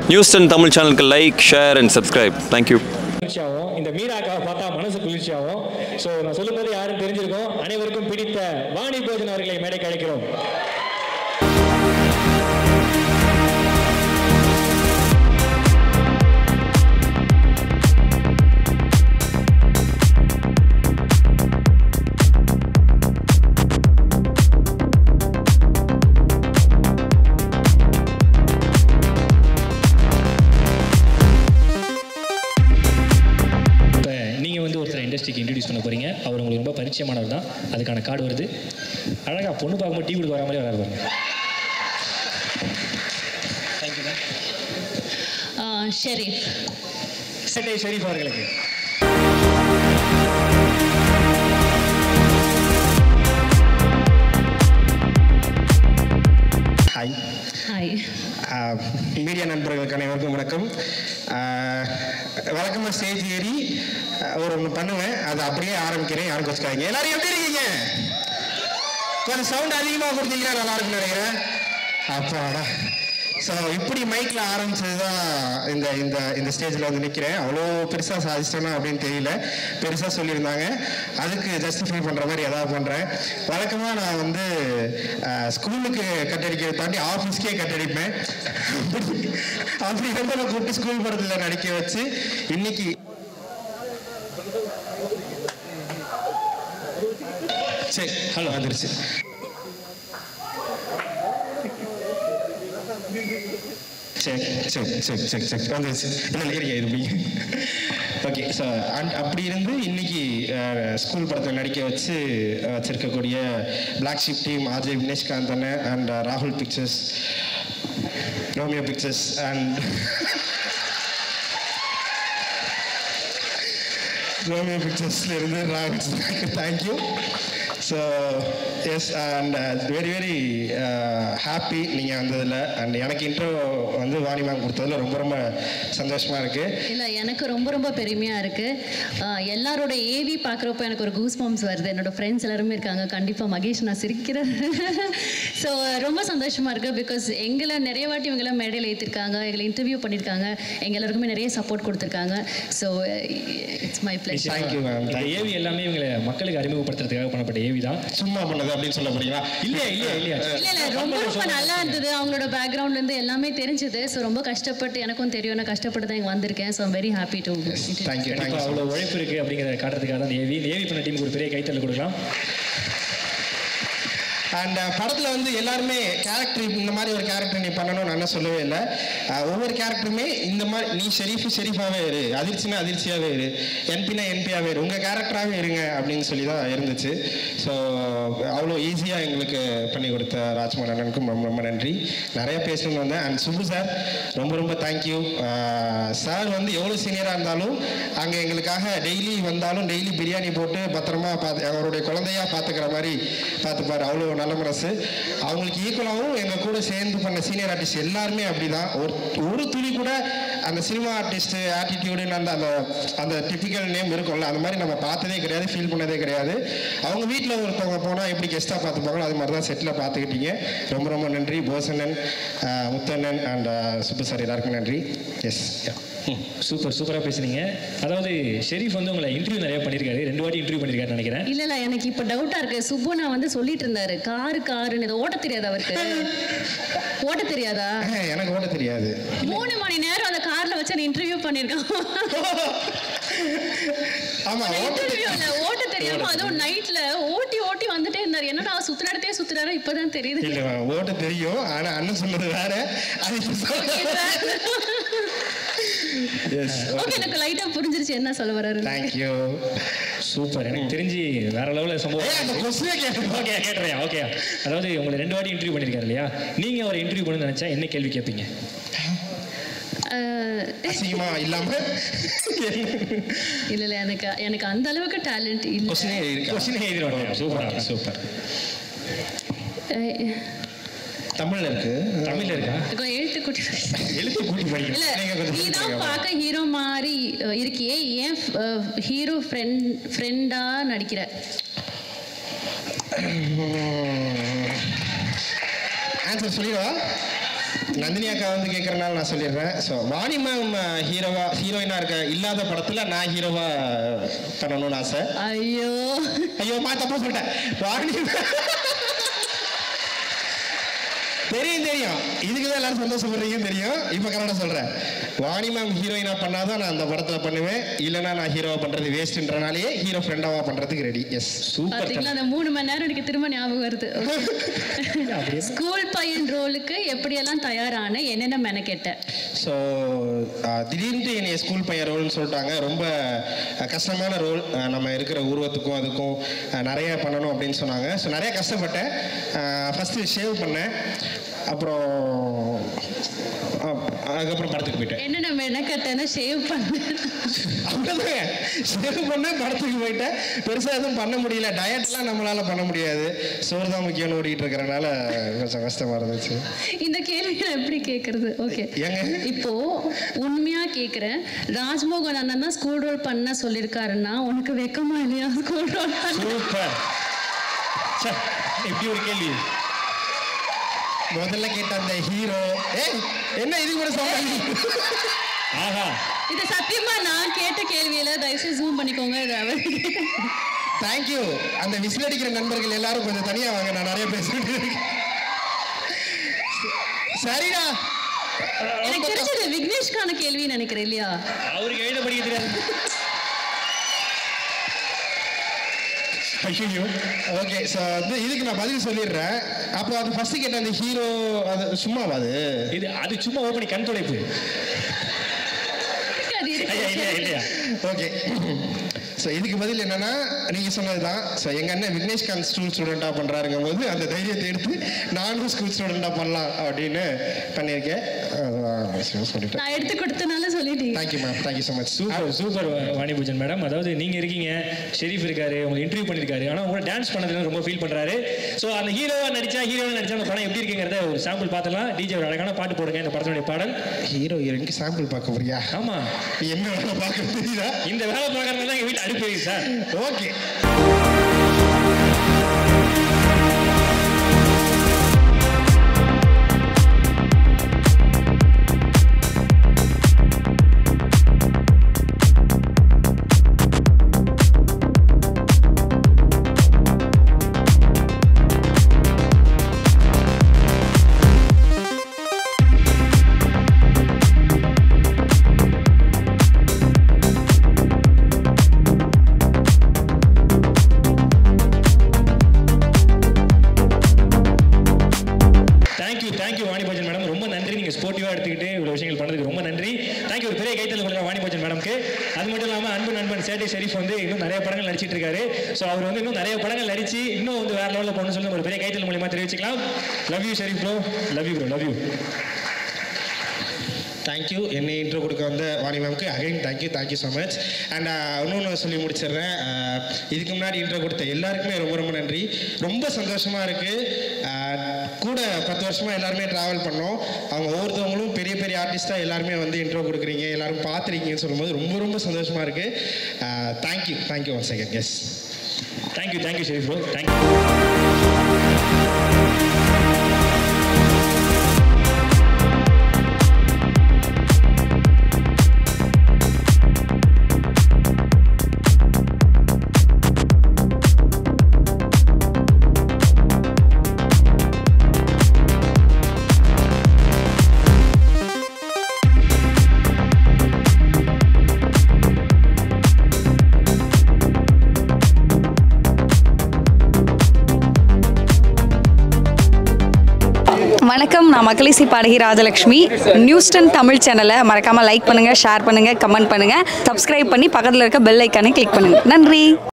News ten Tamil சேனலுக்கு like share and subscribe thank you குளிர்ச்சியாகும் இந்த மீராக்காவை பார்த்தா மனசு குளிர்ச்சியாகும் ஸோ நான் சொல்லும்போது யாரும் தெரிஞ்சிருக்கோம் அனைவருக்கும் பிடித்த வாணி போஜன் அவர்களை மேடைக்கு அழைக்கிறோம் இப்போ நீங்கள் வந்து ஒருத்தர் இண்டஸ்ட்ரிக்கு இன்ட்ரடியூஸ் பண்ண போகிறீங்க அவர் உங்களுக்கு ரொம்ப பரிச்சயமானவர் தான் அதுக்கான கார்டு வருது அழகாக பொண்ணு பார்க்கும்போது டீ கொடுக்க வர மாதிரி வராது பாருங்க ஷெரீஃப் சேட்டை ஷெரீஃப் அவர்களுக்கு ஹாய் ஹாய் மீடியா நண்பர்களுக்கு அனைவருக்கும் வணக்கம் ஆஹ் வழக்கமாக ஸ்டேஜ் ஏறி ஆஹ் ஒரு ஒன்று பண்ணுவேன் அதை அப்படியே ஆரம்பிக்கிறேன் யாரும் வச்சுக்காதீங்க எல்லாரும் எப்படி இருக்கீங்க கொஞ்சம் சவுண்ட் அதிகமாக கொடுத்தீங்கன்னா நல்லா இருக்கும்னு நினைக்கிறேன் அப்பாடா ஸோ இப்படி மைக்கில் ஆரம்பிச்சது தான் இந்த இந்த இந்த ஸ்டேஜில் வந்து நிற்கிறேன் அவ்வளோ பெருசாக சாதிச்சிட்டேனா அப்படின்னு தெரியல பெருசாக சொல்லியிருந்தாங்க அதுக்கு ஜஸ்டிஃபை பண்ணுற மாதிரி எதாவது பண்ணுறேன் வழக்கமாக நான் வந்து அஹ், ஸ்கூலுக்கு கட்டடிக்கிறத தாண்டி ஆஃபீஸ்க்கே கட்டடிப்பேன் அப்படி அப்படி வந்து நான் கூப்பிட்டு ஸ்கூல் படத்தில் நடிக்க வச்சு இன்னைக்கு சரி ஹலோ வந்துருச்சு சரி சரி சரி சரி சரி வந்துருச்சு இல்லை இல்லை இருங்க இது ஓகே ஸோ அண்ட் அப்படி இருந்து இன்னைக்கு ஸ்கூல் படத்தில் நடிக்க வச்சு அஹ், வச்சிருக்கக்கூடிய Black Ship team RJ Vigneshkanth அண்ணன் அண்ட் ராகுல் pictures Romeo pictures and Romeo பிக்சர்ஸ்ல இருந்து ராகுல் thank you so yes and very very happy நீங்கள் வந்ததில் அண்ட் எனக்கு இன்ட்ரோ வந்து வாணி மேம் கொடுத்ததில் ரொம்ப ரொம்ப சந்தோஷமாக இருக்குது இல்லை எனக்கு ரொம்ப ரொம்ப பெருமையாக இருக்குது எல்லாரோட ஏவி பார்க்குறப்ப எனக்கு ஒரு கூஸ் பாம்ஸ் வருது என்னோட ஃப்ரெண்ட்ஸ் எல்லாருமே இருக்காங்க கண்டிப்பாக மகேஷ் நான் சிரிக்கிறேன் ஸோ ரொம்ப சந்தோஷமாக இருக்குது பிகாஸ் எங்களை நிறைய வாட்டி இவங்கெல்லாம் மேடையில் ஏற்றிருக்காங்க எங்களை இன்டர்வியூ பண்ணியிருக்காங்க எங்கள் எல்லாருக்குமே நிறைய சப்போர்ட் கொடுத்துருக்காங்க so it's my pleasure thank you ma'am இந்த ஏவி எல்லாமே இவங்களை மக்களுக்கு அறிமுகப்படுத்துறதுக்காக பண்ணப்பட்ட ஏவி தான் சும்மா பண்ணது அப்படின்னு சொல்ல போறீங்களா இல்லையா இல்லையா இல்லையா இல்லை இல்லை ரொம்ப ரொம்ப நல்லா இருந்தது அவங்களோட பேக்ரவுண்ட்லேருந்து எல்லாமே தெரிஞ்சது ஸோ ரொம்ப கஷ்டப்பட்டு எனக்கும் தெரியும் நான் கஷ்டப்பட்டு தான் இங்கே வந்திருக்கேன் so very happy to thank you கண்டிப்பாக தேங்க்யூ அவ்வளோ உழைப்பு இருக்குது அப்படிங்கிறத காட்டுறதுக்காக தான் ஏவி ஏவி பண்ண டீமுக்கு ஒரு பெரிய கைத்தல் கொடுக்கலாம் அண்ட் படத்தில் வந்து எல்லாருமே கேரக்டர் இந்த மாதிரி ஒரு கேரக்டர் நீ பண்ணணும்னு நான் சொல்லவே இல்லை அஹ் ஒவ்வொரு கேரக்டருமே இந்த மாதிரி நீ ஷெரீஃபு ஷெரீஃபாகவே இரு அதிர்ச்சினா அதிர்ச்சியாகவே இரு என்பினா என்பியாகவே இரு உங்கள் கேரக்டராகவே இருங்க அப்படின்னு சொல்லி தான் இருந்துச்சு ஸோ அவ்வளோ ஈஸியாக எங்களுக்கு பண்ணி கொடுத்த ராஜ்குமார் அண்ணனுக்கும் ரொம்ப ரொம்ப நன்றி நிறைய பேசணும்னு வந்தேன் அண்ட் சுப்பு சார் ரொம்ப ரொம்ப தேங்க்யூ சார் வந்து எவ்வளோ சீனியராக இருந்தாலும் அங்கே எங்களுக்காக டெய்லி வந்தாலும் டெய்லி பிரியாணி போட்டு பத்திரமா பார்த்து அவருடைய குழந்தையா பார்த்துக்கிற மாதிரி பார்த்துப்பாரு அவ்வளோ நல்ல மனசு அவங்களுக்கு ஈக்குவலாகவும் எங்கள் கூட சேர்ந்து பண்ண சீனியர் ஆர்டிஸ்ட் எல்லாருமே அப்படிதான் ஒரு ஒரு துளி கூட அந்த சினிமா ஆர்டிஸ்ட் ஆட்டிடியூடுன்னு அந்த அந்த அந்த டிப்பிக்கல் நேம் இருக்கும்ல அந்த மாதிரி நம்ம பார்த்ததே கிடையாது ஃபீல் பண்ணதே கிடையாது அவங்க வீட்டில் ஒருத்தவங்க போனால் எப்படி கெஸ்ட்டாக பார்த்துப்பாங்களோ அது மாதிரி தான் செட்டில் பார்த்துக்கிட்டீங்க ரொம்ப ரொம்ப நன்றி போசனன் ஆஹ் முத்தண்ணன் அண்ட் சுப்பு சார் எல்லாருக்கும் நன்றி எஸ் சூப்பர் சூப்பராக பேசுனீங்க அதாவது ஷெரீஃப் வந்து உங்களை இன்டர்வியூ நிறைய பண்ணியிருக்காரு ரெண்டு வாட்டி இன்டர்வியூ பண்ணியிருக்காருன்னு நினைக்கிறேன் இல்ல இல்ல எனக்கு இப்ப டவுட்டா இருக்கு சுப்பு நான் வந்து சொல்லிட்டு இருந்தாரு காரு காருன்னு இதை ஓட்ட தெரியாதா அவருக்கு ஓட்ட தெரியாதா எனக்கு ஓட்ட தெரியாது மூணு மணி நேரம் அந்த கார்ல வச்சு இன்டர்வியூ பண்ணிருக்கான் ஆமாம் ஓட்ட இன்டர்வியூ இல்ல ஓட்ட தெரியாம அதுவும் நைட்ல ஓட்டி ஓட்டி வந்துட்டே இருந்தாரு என்னடா சுத்துற இடத்தையே சுத்துறாரு இப்பதான் தெரியுது இல்ல ஓட்ட தெரியும் ஆனா அண்ணன் சொன்னது வேற அது இப்ப சொல்ல எஸ் ஓகே எனக்கு லைட்டா புரிஞ்சிருச்சு என்ன சொல்ல வராரு தேங்க்யூ சூப்பர் எனக்கு தெரிஞ்சு வேற லெவலில் ஏய் சம்பவம் அந்த கொஸ்டினே கேட்டு ஓகே கேட்டுறேன் ஓகே அதாவது உங்களை ரெண்டு வாட்டி இன்டர்வியூ பண்ணியிருக்காரு இல்லையா நீங்கள் ஒரு இன்டர்வியூ பண்ணணும்னு நினச்சா என்ன கேள்வி கேட்பீங்க அஹ், அசிங்கமா இல்லாம இல்ல இல்ல எனக்கு எனக்கு அந்த அளவுக்கு டேலண்ட் இல்ல கொஸ்டினே இருக்கு கொஸ்டின் எழுதிடுவாங்க சூப்பர் சூப்பர் அஹ், தமிழ்ல இருக்கு தமிழ்ல இருக்கா கொஞ்சம் எழுத்து கூட்டி எழுத்து கூட்டி இல்ல படிக்கணும் நீங்க கொஞ்சம் நீ கூட்டி தான் படிங்க. பார்க்க ஹீரோ மாதிரி அஹ், இருக்கியே ஏன் ஹீரோ ஃப்ரெண்ட் ஃப்ரெண்டா நடிக்கிற ஆன்சர் சொல்லிடுவா நந்தினி அக்கா வந்து கேட்கறனால நான் சொல்லிடுறேன் ஸோ வாணி மேம் ஹீரோவா ஹீரோயினா இருக்க இல்லாத படத்துல நான் ஹீரோவா பண்ணணும்னு ஆசை ஐயோ ஐயோ மா தப்பா சொல்லிட்டேன் வாணி தெரியும் தெரியும் இதுக்கு தான் எல்லாரும் சந்தோஷப்படுறீங்கன்னு தெரியும் இப்போ கரெக்டாக சொல்கிறேன் வாணி மேம் ஹீரோயினா பண்ணாதான் நான் அந்த படத்தில் பண்ணுவேன் இல்லைன்னா நான் ஹீரோவா பண்ணுறது வேஸ்ட்டுன்றனாலேயே ஹீரோ ஃப்ரெண்டாவா பண்ணுறதுக்கு ரெடி எஸ் சூப்பர் பாத்தீங்களா அந்த மூணு மணி நேரம் எனக்கு திரும்ப ஞாபகம் வருது ஸ்கூல் பையன் ரோலுக்கு எப்படியெல்லாம் தயாரான என்னென்ன மெனக்கெட்ட ஸோ திடீர்னு என்னை ஸ்கூல் பையன் ரோல்னு சொல்லிட்டாங்க ரொம்ப அஹ், கஷ்டமான ரோல் நம்ம இருக்கிற உருவத்துக்கும் அதுக்கும் அஹ், நிறைய பண்ணணும் அப்படின்னு சொன்னாங்க ஸோ நிறைய கஷ்டப்பட்டேன் ஃபஸ்ட்டு ஷேவ் பண்ணேன் அப்புறம் அஹ், அதுக்கப்புறம் படத்துக்கு போயிட்டேன் என்னென்ன மெனக்கெட்டேன்னா ஷேவ் பண்ண அவ்வளோதாங்க ஷேவ் பண்ணேன் படத்துக்கு போயிட்டேன் பெருசாக எதுவும் பண்ண முடியல டயட்லாம் நம்மளால பண்ண முடியாது சோறு தான் முக்கியம்னு ஓடிட்டு இருக்கிறனால கொஞ்சம் கஷ்டமாக இருந்துச்சு இந்த கேள்வி நான் எப்படி கேட்கறது ஓகே ஏங்க? இப்போ உண்மையா கேக்குறேன் ராஜ்மோகன் அண்ணன் தான் ஸ்கூல் ரோல் பண்ண சொல்லியிருக்காருன்னா உனக்கு வெக்கமா இல்லையா ஸ்கூல் ரோல் பண்ண சூப்பர் ச்சே, இப்படி ஒரு கேள்வி முதல்ல கேட்ட அந்த ஹீரோ ஏய் என்ன இது கூட சொல்றாங்க ஆஹா இது சத்தியமா நான் கேட்ட கேள்வியில தயவுசெய்து ஜூம் பண்ணிக்கோங்க இது அவர் தேங்க்யூ அந்த விசில் அடிக்கிற நண்பர்கள் எல்லாரும் கொஞ்சம் தனியா வாங்க நான் நிறைய பேசிட்டு இருக்கேன் சரிடா எனக்கு தெரிஞ்சது விக்னேஷ்கான கேள்வின்னு நினைக்கிறேன் இல்லையா அவருக்கு எழுத படிக்க தெரியாது ஐயோ ஓகே ஸோ வந்து இதுக்கு நான் பதில் சொல்லிடுறேன் அப்போ அது ஃபர்ஸ்ட் கேட்ட அந்த ஹீரோ அது சும்மாவா அது இது அது சும்மா ஓப்பனி கண் துடைப்பு அது இருக்கு. ஐயா இல்லையா இல்லையா ஓகே ஸோ இதுக்கு பதில் என்னன்னா நீங்க சொன்னது தான் ஸோ எங்க அண்ணன் விக்னேஷ்காந்த் ஸ்கூல் ஸ்டூடெண்டாக பண்றாருங்கும் போது அந்த தைரியத்தை எடுத்து நானும் ஸ்கூல் ஸ்டூடெண்டாக பண்ணலாம் அப்படின்னு பண்ணியிருக்கேன் அதான் சொல்லிட்டேன் நான் எடுத்து கொடுத்தனால சொல்லிட்டீங்க thank you ma'am thank you so much super super Vani Bhojan madam அதாவது நீங்க இருக்கீங்க ஷெரீஃப் இருக்காரு உங்களை இன்டர்வியூ பண்ணிருக்காரு ஆனா உங்களை டான்ஸ் பண்ணதுல ரொம்ப ஃபீல் பண்றாரு ஸோ அந்த ஹீரோவா நடிச்சா ஹீரோவா நடிச்சா அந்த படம் எப்படி இருக்குங்கிறத ஒரு சாம்பிள் பார்த்தலாம் டிஜே ஒரு அழகான பாட்டு போடுங்க இந்த படத்தினுடைய பாடல் ஹீரோ ஹீரோயினுக்கு சாம்பிள் பார்க்க போறியா ஆமா நீ என்ன வேலை பார்க்க தெரியுதா இந்த வேலை பார்க்கறதுனால தான் எங்க வீட்டில் அடுப்பு இருக்கு sir okay thank you thank you Vani Bhojan madam ரொம்ப நன்றி நீங்கள் ஸ்போர்ட்டிவாக எடுத்துக்கிட்டு இவ்வளோ விஷயங்கள் பண்ணதுக்கு ரொம்ப நன்றி தேங்க்யூ ஒரு பெரிய கைத்தல் கொடுங்க வாணிபோஜன் மேடம்க்கு அது மட்டும் இல்லாமல் அன்பு நண்பன் சேட்டை ஷெரீஃப் வந்து இன்னும் நிறைய படங்கள் நடிச்சிட்டு இருக்காரு ஸோ அவர் வந்து இன்னும் நிறைய படங்கள் நடிச்சு இன்னும் வந்து வேற லெவலில் போகணும்னு சொல்லி ஒரு பெரிய கைத்தல் மூலியமாக தெரிவிச்சுக்கலாம் love you Sherif bro love you bro love you thank you என்னை இன்ட்ரோ கொடுக்க வந்த வாணி மேம்க்கு again thank you thank you so much and இன்னொன்று சொல்லி முடிச்சிடுறேன் Uh, இதுக்கு முன்னாடி இன்ட்ரோ கொடுத்த எல்லாருக்குமே ரொம்ப ரொம்ப நன்றி ரொம்ப சந்தோஷமாக இருக்குது கூட பத்து வருஷமாக எல்லாருமே ட்ராவல் பண்ணோம் அவங்க ஒவ்வொருத்தவங்களும் பெரிய பெரிய ஆர்டிஸ்ட்டாக எல்லாருமே வந்து இன்ட்ரோ கொடுக்குறீங்க எல்லாரும் பார்த்துருக்கீங்கன்னு சொல்லும்போது ரொம்ப ரொம்ப சந்தோஷமாக இருக்குது thank you thank you one second yes thank you thank you Sherif bro thank you வணக்கம் நான் மக்களிசி பாடகி ராஜலக்ஷ்மி நியூஸ்டன் தமிழ் சேனலை மறக்காமல் லைக் பண்ணுங்கள் ஷேர் பண்ணுங்கள் கமெண்ட் பண்ணுங்கள் சப்ஸ்கிரைப் பண்ணி பக்கத்தில் இருக்க பெல் ஐக்கானை கிளிக் பண்ணுங்கள் நன்றி